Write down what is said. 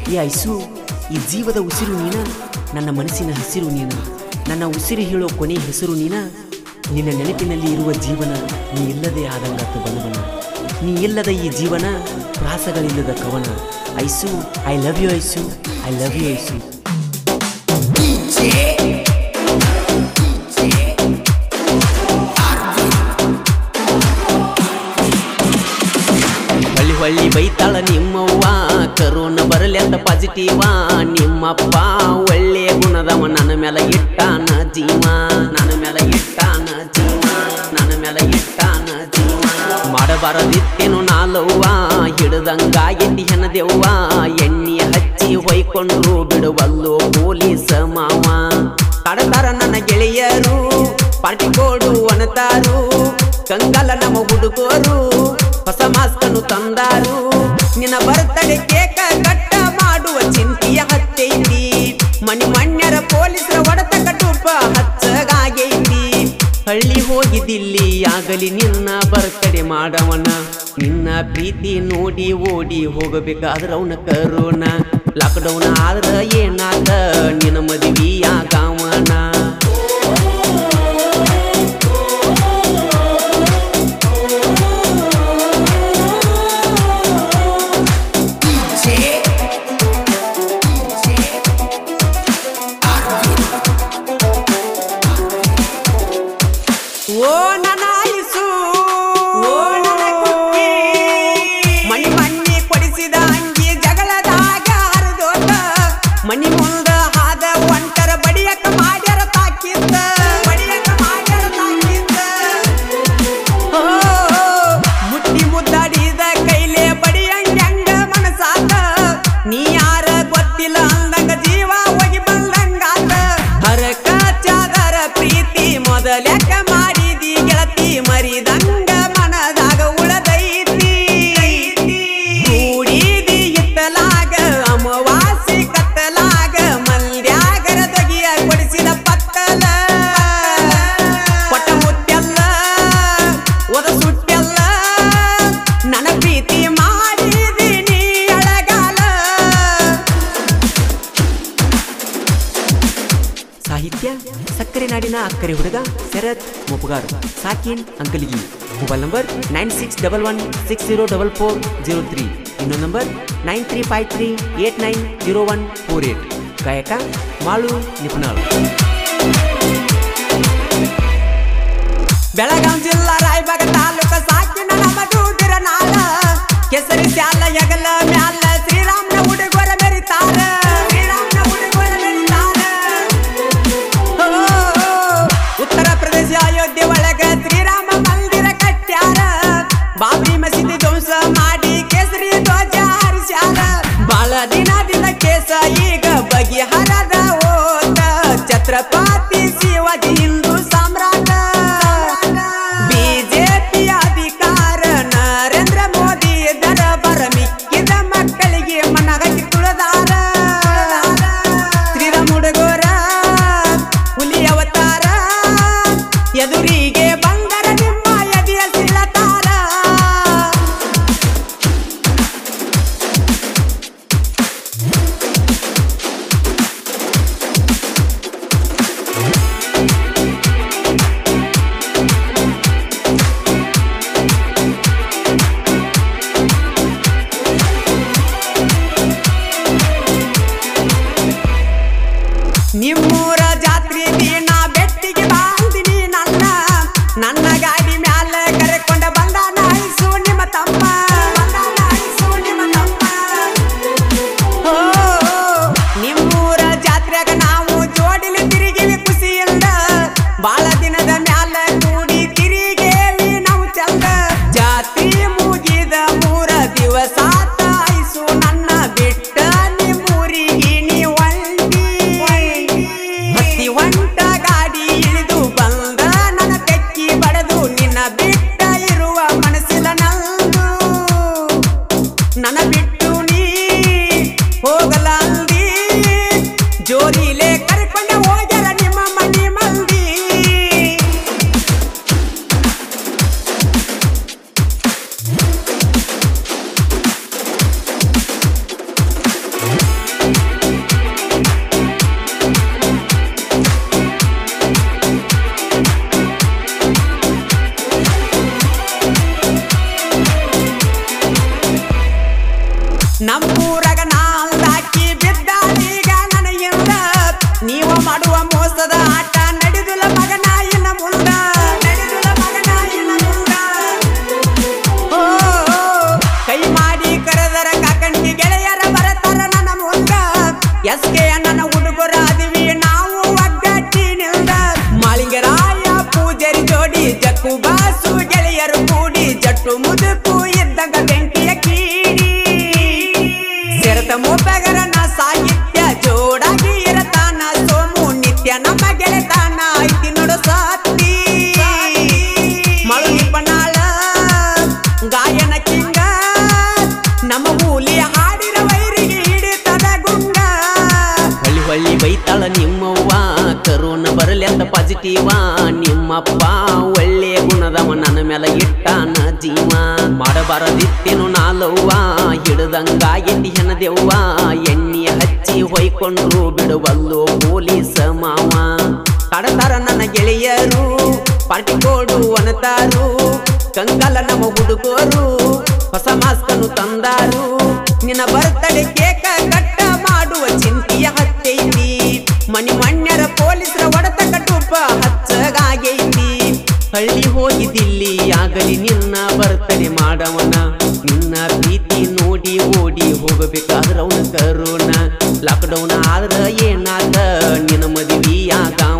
ಈ ಐಸು ಈ ಜೀವದ ಉಸಿರು ನೀನ ನನ್ನ ಮನಸ್ಸಿನ ಹಸಿರು ನೀನ ನನ್ನ ಉಸಿರು ಹೇಳೋ ಕೊನೆ ಹೆಸರು ನೀನ ನಿನ್ನ ನೆನಪಿನಲ್ಲಿ ಇರುವ ಜೀವನ ನೀ ಇಲ್ಲದೆ ಆದಂಗಾತು ಬಲವನ ನೀ ಇಲ್ಲದ ಈ ಜೀವನ ಪ್ರಾಸಗಳಿಲ್ಲದ ಕವನ ಐಸು ಐ ಲವ್ ಯು ಐಸು ಐ ಲವ್ ಯು ಐಸು ಹೊಳ್ಳಿ ಹೊಳ್ಳಿ ಬೈತಾಳ ನಿಮ್ಮವ್ವ ಕರೋನ ಬರಲಿ ಅಂತ ಪಾಸಿಟಿವ ನಿಮ್ಮಪ್ಪ ಒಳ್ಳೆ ಗುಣದವ ನನ್ನ ಮೇಲೆ ಇಟ್ಟಾನ ಜೀವ ನನ್ನ ಮೇಲೆ ಇಟ್ಟಾನ ಜೀವ ನನ್ನ ಮೇಲೆ ಇಟ್ಟಾನ ಜೀವ ಮಾಡಬಾರದಿತ್ತೇನು ನಾಲವ್ವ ಹಿಡ್ದಂಗಾಗೆತ್ತಿ ಹೆಣದೆವ್ವ ಎಣ್ಣೆ ಹಚ್ಚಿ ಹೊಯ್ಕೊಂಡ್ರು ಬಿಡುವಲ್ಲೋ ಪೊಲೀಸ ಮಾವ ಕಡತಾರ ನನ್ನ ಗೆಳೆಯರು ಪಾರ್ಟಿ ಕೋಡು ಅನತಾರು ಕಂಗಲ ನಮ್ಮ ಹುಡುಗರು ಹೊಸ ಮಾಸ್ಕನ್ನು ತಂದಾರು ನಿನ್ನ ಬರ್ತಡೆ ಕೇಕ ಕಟ್ಟ ಮಾಡುವ ಚಿಂತೆಯ ಹತ್ತೈತಿ ಮಣಿ ಮಣ್ಯರ ಪೊಲೀಸರ ಹೊಡೆತ ಕಟುಪ ಹಚ್ಚಗಾಗೈತಿ ಹಳ್ಳಿ ಹೋಗಿದ್ದಿಲ್ಲಿ ಆಗಲಿ ನಿನ್ನ ಬರ್ತಡೆ ಮಾಡವನ ನಿನ್ನ ಪ್ರೀತಿ ನೋಡಿ ಓಡಿ ಹೋಗಬೇಕಾದ್ರ ಅವನ ಕರೋನ ಲಾಕ್ಡೌನ್ ಆದ್ರ ಏನಾದ ನಿನ್ನ ಮದುವೆಯಾಗವನ ಓ ನನ್ನ ಆಯುಸು ಓ ನನ್ನ ಕುಕ್ಕಿ ಮಣಿ ಮಣ್ಣಿ ಕೊಡಿಸಿದ ಅಂಗಿ ಜಗಳದಾಗ ಹರಿದೋತ ಮನಿ ಮುಂದ ಹಾದ ಒಂಟರ ಬಡಿಯಕ ಮಾಡ್ಯಾರ ತಾಕಿದ್ದ ಬಡಿಯಕ ಮಾಡ್ಯಾರ ತಾಕಿದ್ದ ಓ ಮುಟ್ಟಿ ಮುದ್ದಾಡಿದ ಕೈಲೆ ಬಡಿಯಂಗ ಮನಸಾತ ನೀ ಯಾರ ಗೊತ್ತಿಲ್ಲ ಅಂದಂಗ ಜೀವ ಹೋಗಿ ಬಂದಂಗಾತ ಹರಕ ಚಾದರ ಪ್ರೀತಿ ಮೊದಲೆಕ್ಕ ಮಾಡಿದಿ ಗೆಳತಿ ಮರಿದಂಗ ಮನದಾಗ ಉಳದೈತಿ ಕೂಡಿದಿ ಇತ್ತಲಾಗ ಅಮವಾಸಿ ಕತ್ತಲಾಗ ಮಲ್ಯಾಗರ ದಗಿಯ ಕೊಡಿಸಿದ ಪತ್ತಲ ಕೊಟ್ಟ ಮುತ್ತೆಲ್ಲ ಒದ ಸುಟ್ಟೆಲ್ಲ ನನ್ನ ಪ್ರೀತಿ ಮಾಡಿದಿ ನೀ ಅಳಗಾಲ ಸಾಹಿತ್ಯ ಸಕ್ಕರೆ ನಾಡಿನ ಅಕ್ಕರೆ ಹುಡುಗ ಶರತ್ ಮೊಪಗಾರ್ ಸಾಕಿನ್ Ankaligi mobile number nine six double one six zero double four zero three ಇನ್ನೊಂದು number nine three five three eight nine zero one four eight ಗಾಯಕ ಮಾಳು ನಿಪುಣಾಳ್ ಬೆಳಗಾಂ ಜಿಲ್ಲಾ ರಾಯಬಾಗ ತಾಲೂಕ ಸಾಕಿನ ನಮ್ಮ ದೂದಿರ ನಾಳ ಕೆಸರಿ ಸ್ಯಾಲ ಯಗಲ ಮ್ಯಾಲ ಶ್ರೀರಾಮ್ನ ಹುಡುಗರ ಮೆರಿತಾರ ಶ್ರೀರಾಮ್ನ ಹುಡುಗರ ಮೆರಿತಾರ ಓ, ಉತ್ತರ ಪ್ರದೇಶ ಅಯೋಧ್ಯೆ ಒಳಗ ಶ್ರೀರಾಮ ಮಂದಿರ ಕಟ್ಟ್ಯಾರ ಬಾಬರಿ ಮಸೀದಿ ಧ್ವಂಸ ಮಾಡಿ ಕೇಸರಿ ಧ್ವಜ ಹಾರಿಸ್ಯಾರ ಬಾಳ ದಿನದಿಂದ ಕೇಸ ಈಗ ಬಗೆಹರದ ಓತ ಛತ್ರಪತಿ ಶಿವಾಜಿ ಹಿಂದೂ ಸಾಮ್ರಾಟ ಬಿಜೆಪಿ ಅಧಿಕಾರ ನರೇಂದ್ರ ಮೋದಿ ದರಬರ ಮಿಕ್ಕಿದ ಮಕ್ಕಳಿಗೆ ಮನಗಟ್ಟಿ ತುಳದಾರ ಶ್ರೀರಾಮ ಹುಡುಗರ ಹುಲಿ ಅವತಾರ ಎದುರಿಗೆ ಬಂದರ ನಿಮ್ಮ ಎದೆಯ ಸಿಳತಾರ ನಿಮ್ಮೂರ ಜಾತ್ರೆ ದಿನ ಬೆಟ್ಟಿಗೆ ಬಾಂದಿನಿ ನನ್ನ ನನ್ನ ಗಾಡಿ ಮ್ಯಾಲ ಕರೆಕೊಂಡ ಬಂದಾನ ಐಸು ನಿಮ್ಮ ತಮ್ಮ ಬಂದಾನ ಐಸು ನಿಮ್ಮ ತಮ್ಮ ಓ ನಿಮ್ಮೂರ ಜಾತ್ರೆಗ ನಾವು ಜೋಡಿಲಿ ತಿರುಗಿವಿ ಖುಷಿಯಿಂದ ಬಾಳ ದಿನದ ಮ್ಯಾಲ ಕೂಡಿ ತಿರುಗೇವಿ ನಾವು ಚಂದ ಜಾತ್ರೆ ಮುಗಿದ ಮೂರ ದಿವಸ ಐಸು ನನ್ನ ಬಿಟ್ಟ ನಿಮ್ಮೂರಿಗೆ ನೀ ಒಂಟಿ ಮಗನ ಅಂದಾಕಿ ಬಿದ್ದಾಳೀಗ ನನಗಿಂದ ನೀವ ಮಾಡುವ ಮೋಸದ ಆಟ ನಡೆದುಲ ಮಗನ ಇನ್ನ ಮುಂದ ನಡೆದುಲ ಮಗನ ಇನ್ನ ಮುಂದ ಓ ಕೈ ಮಾಡಿ ಕರೆದರ ಕಾಕಂಟಿ ಗೆಳೆಯರ ಬರತಾರ ನನ್ನ ಮುಂದ ಎಸ್ ಕೆ ನನ್ನ ಹುಡುಗರ ಅದಿವಿ ನಾವು ಒಗ್ಗಟ್ಟಿ ನಿಲ್ದ ಮಾಳಿಂಗರಾಯ ಪೂಜಾರಿ ಜೋಡಿ ಜಕ್ಕು ಬಾಸು ಗೆಳೆಯರು ಕೂಡಿ ಜಟ್ಟು ಮುದುಕು ಇದ್ದಾಗ ಬೆಂಕಿಯ ಕೀಡಿ ಸೆರತ ಮೂಪಗರನ ಸಾಹಿತ್ಯ ಜೋಡಾಗಿ ಇರತಾನ ಸೋಮು ನಿತ್ಯ ನಮ್ಮ ಗೆಳೆತಾನ ಐತಿ ನೋಡು ಸಾತ್ತಿ ಮಳು ಪನಾಳ ಗಾಯನ ಕಿಂಗ ನಮ್ಮ ಮೂಲಿ ಹಾಡಿನ ವೈರಿಗೆ ಹಿಡಿತದ ಗುಂಗ ಹೊಳ್ಳಿ ಹೊಳ್ಳಿ ಬೈತಾಳ ನಿಮ್ಮವ್ವ ಕರೋನ ಬರಲಿ ಅಂತ ಪಾಸಿಟಿವ ನಿಮ್ಮಪ್ಪ ಒಳ್ಳೆ ಗುಣದವ ನನ್ನ ಮೇಲೆ ಇಟ್ಟಾನ ಜೀವ ಮಾಡಬಾರದಿತ್ತೇನು ನಾಲವ್ವ ಹಿಡ್ದಂಗಾಗಿದ್ದಿ ಹೆಣದೆವ್ವ ಎಣ್ಣೆ ಹಚ್ಚಿ ಹೊಯ್ಕೊಂಡ್ರು ಬಿಡುವಲ್ಲೋ ಪೊಲೀಸ ಮಾವ ಕಡತಾರ ನನ್ನ ಗೆಳೆಯರು ಪಾರ್ಟಿ ಕೋಡು ಅನತಾರು ಕಂಗಾಲ ನಮ್ಮ ಹುಡುಗರು ಹೊಸ ಮಾಸ್ಕನ್ನು ತಂದಾರು ನಿನ್ನ ಬರ್ತಡೆ ಕೇಕ ಕಟ್ಟ ಮಾಡುವ ಚಿಂತೆಯ ಹತ್ತೈತಿ ಮನಿ ಮಣ್ಯರ ಪೊಲೀಸರ ಹೊಡೆತ ಕಟ್ಟುಪ ಹಚ್ಚಗಾಗೈತಿ ಹಳ್ಳಿ ಹೋಗಿದ್ದಿಲ್ಲಿ ಆಗಲಿ ನಿನ್ನ ಬರ್ತಡೆ ಮಾಡವನ ನಿನ್ನ ಪ್ರೀತಿ ನೋಡಿ ಓಡಿ ಹೋಗಬೇಕಾದ್ರ ಅವನ ಕರೋನ ಲಾಕ್ಡೌನ್ ಆದ್ರ ಏನಾದ ನಿನ್ನ ಮದುವೆ ಆಗಾವ